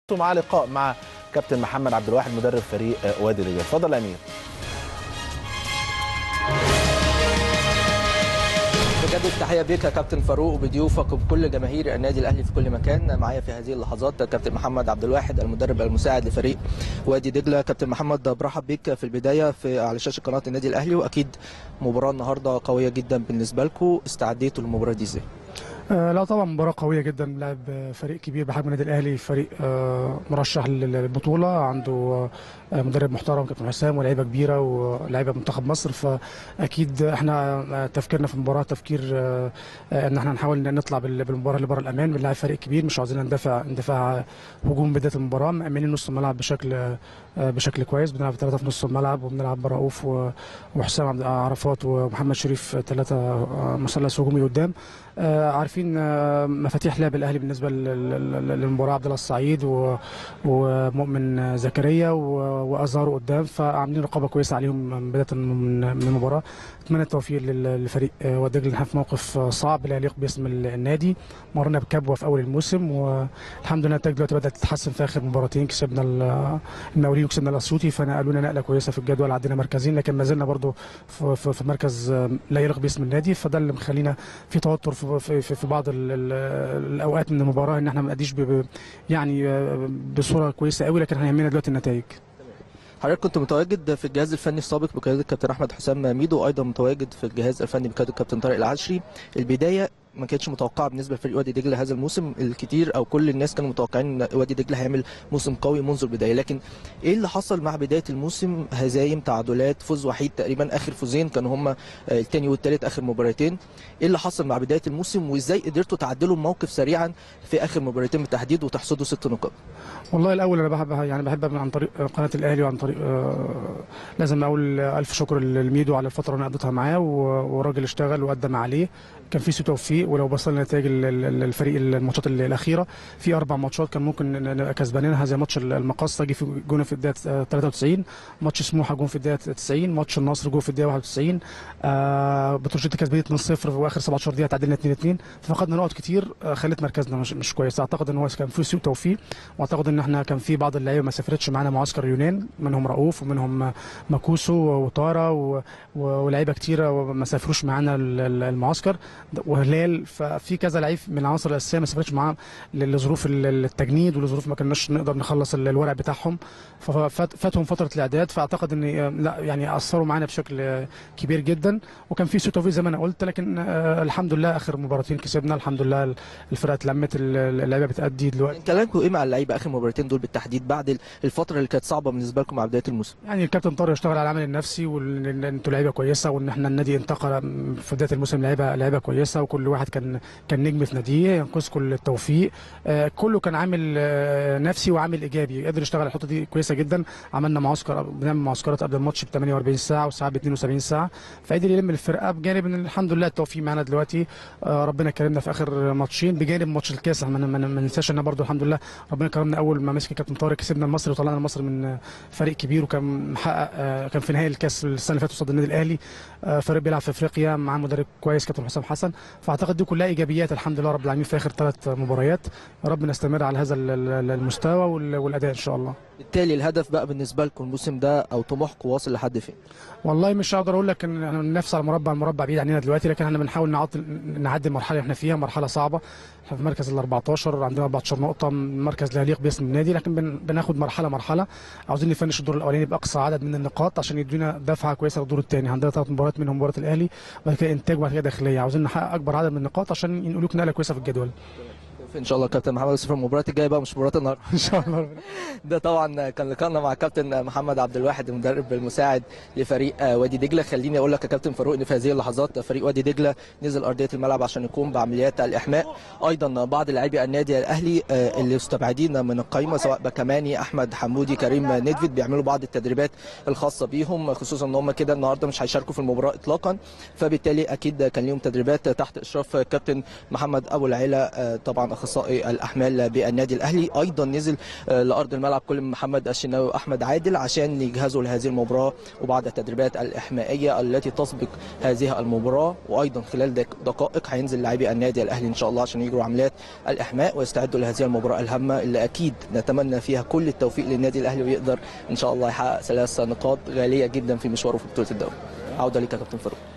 مع لقاء مع كابتن محمد عبد الواحد مدرب فريق وادي دجله اتفضل يا امير بجد التحيه بك يا كابتن فاروق وبضيوفك وبكل جماهير النادي الاهلي في كل مكان معايا في هذه اللحظات كابتن محمد عبد الواحد المدرب المساعد لفريق وادي دجله كابتن محمد برحب بك في البدايه في على شاشه قناه النادي الاهلي واكيد مباراه النهارده قويه جدا بالنسبه لكم استعديتوا للمباراه دي ازاي؟ آه لا طبعا مباراة قوية جدا لاعب فريق كبير بحجم النادي الأهلي فريق آه مرشح للبطولة عنده آه مدرب محترم كابتن حسام ولاعيبة كبيرة ولاعيبة منتخب مصر فأكيد احنا تفكيرنا في المباراة تفكير إن احنا نحاول نطلع بالمباراة لبره الأمان بنلعب فريق كبير مش عاوزين ندافع ندافع هجوم بداية المباراة مأمنين نص الملعب بشكل بشكل كويس بنلعب ثلاثة في نص الملعب وبنلعب برؤوف وحسام عبد عرفات ومحمد شريف ثلاثة مثلث هجومي قدام عارفين مفاتيح لعب الاهلي بالنسبه للمباراه عبد الله السعيد ومؤمن زكريا وازارو قدام فعاملين رقابه كويسه عليهم بدايه من المباراه اتمنى التوفيق للفريق وادي دجله في موقف صعب لا يليق باسم النادي مرنا بكبوه في اول الموسم والحمد لله النتائج دلوقتي بدات تتحسن في اخر مباراتين كسبنا المقاولين وكسبنا الاسيوطي فنقلونا نقله كويسه في الجدول عدينا مركزين لكن ما زلنا برضه في مركز لا يليق باسم النادي فده اللي مخلينا في توتر في في, في, في بعض ال ال الاوقات من المباراه ان احنا ما نأديش يعني بصوره كويسه قوي لكن هيهمنا دلوقتي النتائج حضرتك كنت متواجد في الجهاز الفني السابق بقياده الكابتن احمد حسام ميدو وايضا متواجد في الجهاز الفني بقياده الكابتن طارق العشري البدايه ما كانتش متوقعه بالنسبه لفريق وادي دجله هذا الموسم الكتير او كل الناس كانوا متوقعين ان وادي دجله هيعمل موسم قوي منذ البدايه لكن ايه اللي حصل مع بدايه الموسم هزايم تعادلات فوز وحيد تقريبا اخر فوزين كانوا هم الثاني والثالث اخر مباراتين ايه اللي حصل مع بدايه الموسم وازاي قدرتوا تعدلوا الموقف سريعا في اخر مباراتين بالتحديد وتحصدوا ست نقاط والله الاول انا بحب يعني بحب عن طريق قناه الاهلي وعن طريق آه لازم اقول الف شكر للميدو على الفتره اللي انا قضيتها معاه وراجل اشتغل وقدم عليه كان في سوء توفيق ولو بصينا لنتائج الفريق الماتشات الاخيره في اربع ماتشات كان ممكن نبقى كسبانينها زي ماتش المقصه جه في جون في الدقيقه 93 ماتش سموحه جون في الدقيقه 90 ماتش النصر جون في الدقيقه 91 آه بتروجيت كسبانين 2-0 واخر 17 دقيقه تعادلنا 2-2 ففقدنا نقط كتير آه خلت مركزنا مش, مش كويس اعتقد ان هو كان في سوء توفيق واعتقد ان احنا كان في بعض اللعيبه ما سافرتش معانا معسكر اليونان منهم رؤوف ومنهم ماكوسو وطاره ولاعيبه كتيره ما سافروش معانا المعسكر وهلال ففي كذا لعيب من العناصر الاساسيه ما سافرتش معاه لظروف التجنيد ولظروف ما كناش نقدر نخلص الورق بتاعهم ففاتهم فتره الاعداد فاعتقد ان لا يعني اثروا معانا بشكل كبير جدا وكان في سوء توفيق زي ما انا قلت لكن الحمد لله اخر مباراتين كسبنا الحمد لله الفرقه اتلمت اللعيبه بتادي دلوقتي كلامكم ايه مع اللعيبه اخر مباراتين دول بالتحديد بعد الفتره اللي كانت صعبه بالنسبه لكم مع بدايه الموسم يعني الكابتن طارق اشتغل على العمل النفسي وان انتوا لعيبه كويسه وان احنا النادي انتقل في بدايه الموسم لعيبه لعيبه كويسه وكل واحد كان كان نجم في ناديه ينقذكم التوفيق آه كله كان عامل آه نفسي وعامل ايجابي قدر يشتغل الحته دي كويسه جدا عملنا معسكر بنعمل معسكرات قبل الماتش ب 48 ساعه وساعات ب 72 ساعه فقدر يلم الفرقه بجانب ان الحمد لله التوفيق معانا دلوقتي آه ربنا كرمنا في اخر ماتشين بجانب ماتش الكاس ما ننساش ان برضه الحمد لله ربنا كرمنا اول ما مسك كابتن طارق كسبنا المصري وطلعنا المصري من فريق كبير وكان محقق كان في نهائي الكاس السنه اللي فاتت قصاد النادي الاهلي فريق بيلعب في افريقيا مع مدرب كويس كابتن حسام حسن فاعتقد دي كلها ايجابيات الحمد لله رب العالمين في اخر ثلاث مباريات يا رب نستمر على هذا المستوى والاداء ان شاء الله بالتالي الهدف بقى بالنسبه لكم الموسم ده او طموحكم واصل لحد فين والله مش هقدر اقول لك ان احنا بننافس على المربع المربع بعيد عننا دلوقتي لكن احنا بنحاول نعدي نعدي المرحله اللي احنا فيها مرحله صعبه احنا في مركز ال 14 عندنا 14 نقطه مركز لا يليق باسم النادي لكن بن بناخد مرحله مرحله عاوزين نفنش الدور الاولاني باقصى عدد من النقاط عشان يدونا دفعه كويسه للدور الثاني عندنا ثلاث مباريات منهم مباراه الاهلي وبعد كده انتاج وبعد كده داخليه عاوزين نحقق اكبر عدد من النقاط عشان ينقلوك نقله كويسه في الجدول ان شاء الله كابتن محمد يوسف المباراه الجايه بقى مش مباراه النهارده ان شاء الله ده طبعا كان لقاءنا مع كابتن محمد عبد الواحد المدرب المساعد لفريق وادي دجله خليني اقول لك يا كابتن فاروق ان في هذه اللحظات فريق وادي دجله نزل ارضيه الملعب عشان يقوم بعمليات الاحماء ايضا بعض لاعبي النادي الاهلي اللي مستبعدين من القائمه سواء بكماني احمد حمودي كريم ندفد بيعملوا بعض التدريبات الخاصه بيهم خصوصا ان هم كده النهارده مش هيشاركوا في المباراه اطلاقا فبالتالي اكيد كان ليهم تدريبات تحت اشراف كابتن محمد ابو العيله طبعا اخصائي الاحمال بالنادي الاهلي ايضا نزل آه، لارض الملعب كل من محمد الشناوي واحمد عادل عشان يجهزوا لهذه المباراه وبعد التدريبات الاحمائيه التي تسبق هذه المباراه وايضا خلال دق- دقائق هينزل لاعبي النادي الاهلي ان شاء الله عشان يجروا عمليات الاحماء ويستعدوا لهذه المباراه الهامه اللي اكيد نتمنى فيها كل التوفيق للنادي الاهلي ويقدر ان شاء الله يحقق ثلاث نقاط غاليه جدا في مشواره في بطوله الدوري عوده ليك يا كابتن فاروق